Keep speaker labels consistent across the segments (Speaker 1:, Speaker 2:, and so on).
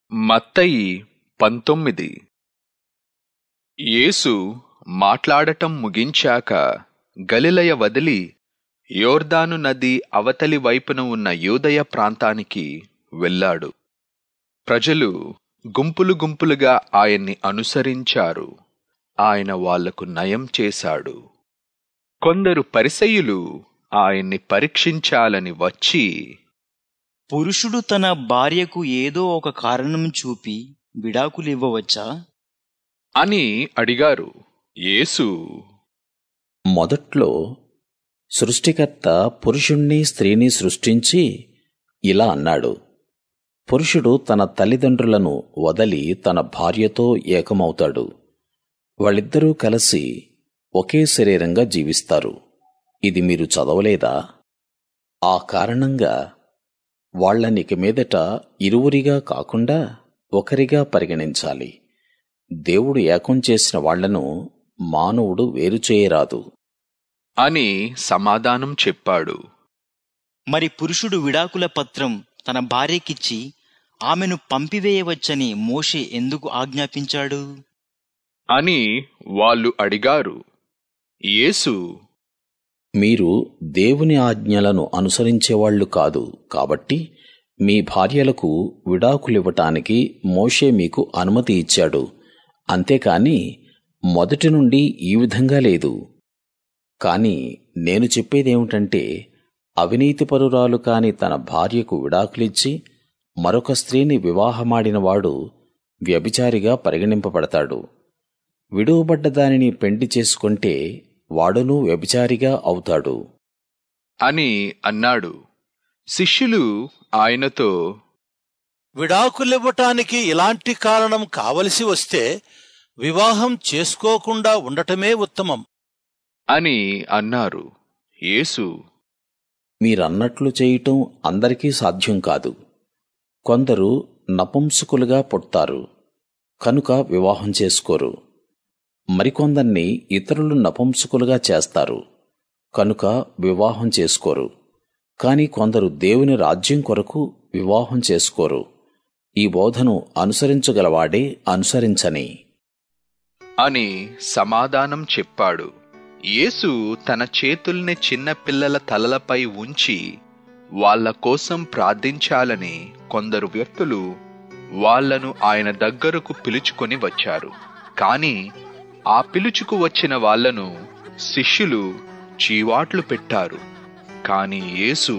Speaker 1: మత్తయి పంతొమ్మిది యేసు మాట్లాడటం ముగించాక గలిలయ వదిలి యోర్దాను నది అవతలి వైపున ఉన్న యూదయ ప్రాంతానికి వెళ్ళాడు ప్రజలు గుంపులు గుంపులుగా ఆయన్ని అనుసరించారు ఆయన వాళ్లకు నయం చేశాడు కొందరు పరిసయ్యులు ఆయన్ని పరీక్షించాలని వచ్చి
Speaker 2: పురుషుడు తన భార్యకు ఏదో ఒక కారణం చూపి విడాకులివ్వవచ్చా
Speaker 1: అని అడిగారు యేసు
Speaker 3: మొదట్లో సృష్టికర్త పురుషుణ్ణి స్త్రీని సృష్టించి ఇలా అన్నాడు పురుషుడు తన తల్లిదండ్రులను వదలి తన భార్యతో ఏకమవుతాడు వాళ్ళిద్దరూ కలిసి ఒకే శరీరంగా జీవిస్తారు ఇది మీరు చదవలేదా ఆ కారణంగా వాళ్ళనిక మీదట ఇరువురిగా కాకుండా ఒకరిగా పరిగణించాలి దేవుడు ఏకం చేసిన వాళ్లను మానవుడు వేరు చేయరాదు
Speaker 1: అని సమాధానం చెప్పాడు
Speaker 2: మరి పురుషుడు విడాకుల పత్రం తన భార్యకిచ్చి ఆమెను పంపివేయవచ్చని మోషే ఎందుకు ఆజ్ఞాపించాడు
Speaker 1: అని వాళ్ళు అడిగారు యేసు
Speaker 3: మీరు దేవుని ఆజ్ఞలను అనుసరించేవాళ్లు కాదు కాబట్టి మీ భార్యలకు విడాకులివ్వటానికి మోషే మీకు అనుమతి ఇచ్చాడు అంతేకాని మొదటి నుండి ఈ విధంగా లేదు కాని నేను చెప్పేదేమిటంటే అవినీతిపరురాలు కాని తన భార్యకు విడాకులిచ్చి మరొక స్త్రీని వివాహమాడినవాడు వ్యభిచారిగా పరిగణింపబడతాడు విడువబడ్డ దానిని పెండి చేసుకుంటే వాడును వ్యభిచారిగా అవుతాడు
Speaker 1: అని అన్నాడు శిష్యులు ఆయనతో
Speaker 4: విడాకులివ్వటానికి ఇలాంటి కారణం కావలసి వస్తే వివాహం చేసుకోకుండా ఉండటమే ఉత్తమం
Speaker 1: అని అన్నారు యేసు
Speaker 3: మీరన్నట్లు చేయటం అందరికీ సాధ్యం కాదు కొందరు నపుంసకులుగా పుడతారు కనుక వివాహం చేసుకోరు మరికొందర్ని ఇతరులు నపుంసకులుగా చేస్తారు కనుక వివాహం చేసుకోరు కాని కొందరు దేవుని రాజ్యం కొరకు వివాహం చేసుకోరు ఈ బోధను అనుసరించగలవాడే అనుసరించని
Speaker 1: అని సమాధానం చెప్పాడు యేసు తన చేతుల్ని చిన్న పిల్లల తలలపై ఉంచి వాళ్ళ కోసం ప్రార్థించాలని కొందరు వ్యక్తులు వాళ్లను ఆయన దగ్గరకు పిలుచుకొని వచ్చారు కాని ఆ పిలుచుకు వచ్చిన వాళ్లను శిష్యులు చీవాట్లు పెట్టారు కాని యేసు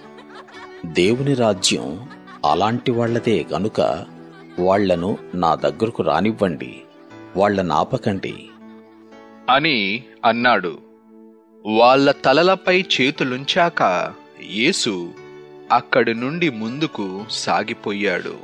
Speaker 3: దేవుని రాజ్యం అలాంటి వాళ్లదే గనుక వాళ్లను నా దగ్గరకు రానివ్వండి వాళ్ళనాపకండి
Speaker 1: అని అన్నాడు వాళ్ళ తలలపై చేతులుంచాక యేసు అక్కడి నుండి ముందుకు సాగిపోయాడు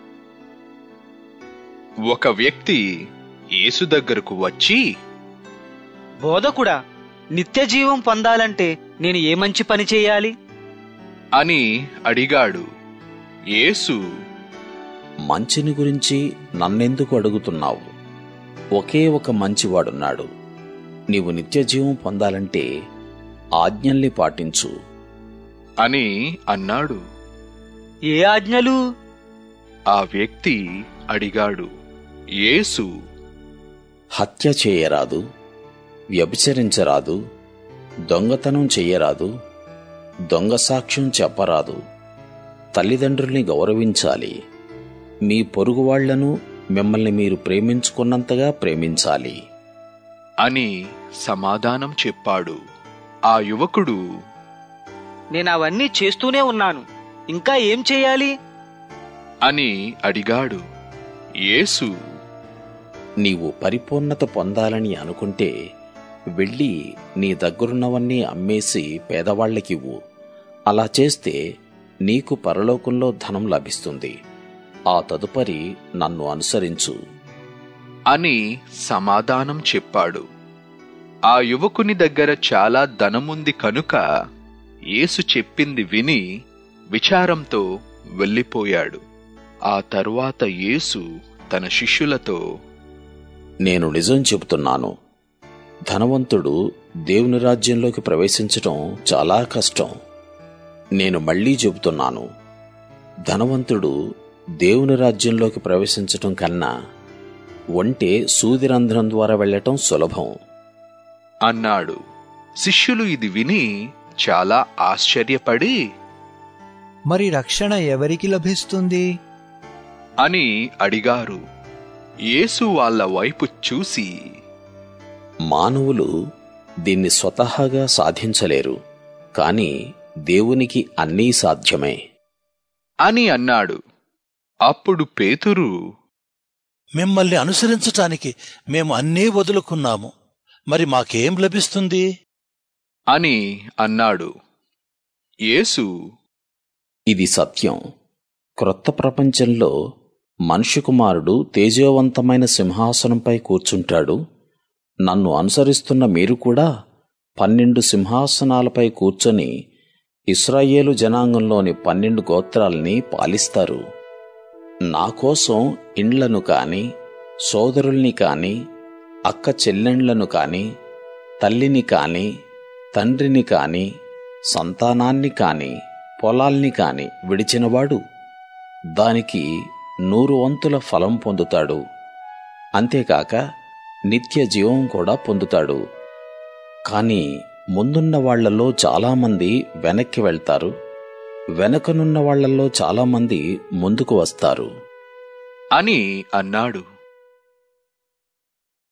Speaker 1: ఒక వ్యక్తి యేసు దగ్గరకు వచ్చి
Speaker 5: బోధకుడా నిత్య జీవం పొందాలంటే నేను ఏ మంచి పని చేయాలి
Speaker 1: అని అడిగాడు యేసు
Speaker 3: మంచిని గురించి నన్నెందుకు అడుగుతున్నావు ఒకే ఒక మంచివాడున్నాడు నీవు నిత్యజీవం పొందాలంటే ఆజ్ఞల్ని పాటించు
Speaker 1: అని అన్నాడు
Speaker 5: ఏ ఆజ్ఞలు
Speaker 1: ఆ వ్యక్తి అడిగాడు యేసు
Speaker 3: హత్య చేయరాదు వ్యభిచరించరాదు దొంగతనం చెయ్యరాదు దొంగ సాక్ష్యం చెప్పరాదు తల్లిదండ్రుల్ని గౌరవించాలి మీ పొరుగువాళ్లను మిమ్మల్ని మీరు ప్రేమించుకున్నంతగా ప్రేమించాలి
Speaker 1: అని సమాధానం చెప్పాడు ఆ యువకుడు
Speaker 5: నేను అవన్నీ చేస్తూనే ఉన్నాను ఇంకా ఏం చేయాలి
Speaker 1: అని అడిగాడు యేసు
Speaker 3: నీవు పరిపూర్ణత పొందాలని అనుకుంటే వెళ్ళి నీ దగ్గరున్నవన్నీ అమ్మేసి పేదవాళ్లకివ్వు అలా చేస్తే నీకు పరలోకంలో ధనం లభిస్తుంది ఆ తదుపరి నన్ను అనుసరించు
Speaker 1: అని సమాధానం చెప్పాడు ఆ యువకుని దగ్గర చాలా ధనముంది కనుక యేసు చెప్పింది విని విచారంతో వెళ్ళిపోయాడు ఆ తరువాత యేసు తన శిష్యులతో
Speaker 3: నేను నిజం చెబుతున్నాను ధనవంతుడు దేవుని రాజ్యంలోకి ప్రవేశించటం చాలా కష్టం నేను మళ్ళీ చెబుతున్నాను ధనవంతుడు దేవుని రాజ్యంలోకి ప్రవేశించటం కన్నా ఒంటె సూదిరంధ్రం ద్వారా వెళ్ళటం సులభం
Speaker 1: అన్నాడు శిష్యులు ఇది విని చాలా ఆశ్చర్యపడి
Speaker 6: మరి రక్షణ ఎవరికి లభిస్తుంది
Speaker 1: అని అడిగారు యేసు వాళ్ళ వైపు చూసి
Speaker 3: మానవులు దీన్ని స్వతహాగా సాధించలేరు కాని దేవునికి అన్నీ సాధ్యమే
Speaker 1: అని అన్నాడు అప్పుడు పేతురు
Speaker 4: మిమ్మల్ని అనుసరించటానికి మేము అన్నీ వదులుకున్నాము మరి మాకేం లభిస్తుంది
Speaker 1: అని అన్నాడు యేసు
Speaker 3: ఇది సత్యం క్రొత్త ప్రపంచంలో మనుష్య కుమారుడు తేజోవంతమైన సింహాసనంపై కూర్చుంటాడు నన్ను అనుసరిస్తున్న మీరు కూడా పన్నెండు సింహాసనాలపై కూర్చొని ఇస్రాయేలు జనాంగంలోని పన్నెండు గోత్రాల్ని పాలిస్తారు నా కోసం ఇండ్లను కాని సోదరుల్ని కాని అక్క చెల్లెండ్లను కాని తల్లిని కాని తండ్రిని కాని సంతానాన్ని కాని పొలాల్ని కాని విడిచినవాడు దానికి నూరు వంతుల ఫలం పొందుతాడు అంతేకాక నిత్య జీవం కూడా పొందుతాడు కాని ముందున్న వాళ్లలో చాలామంది వెనక్కి వెళ్తారు వెనకనున్న వాళ్లలో చాలామంది ముందుకు వస్తారు
Speaker 1: అని అన్నాడు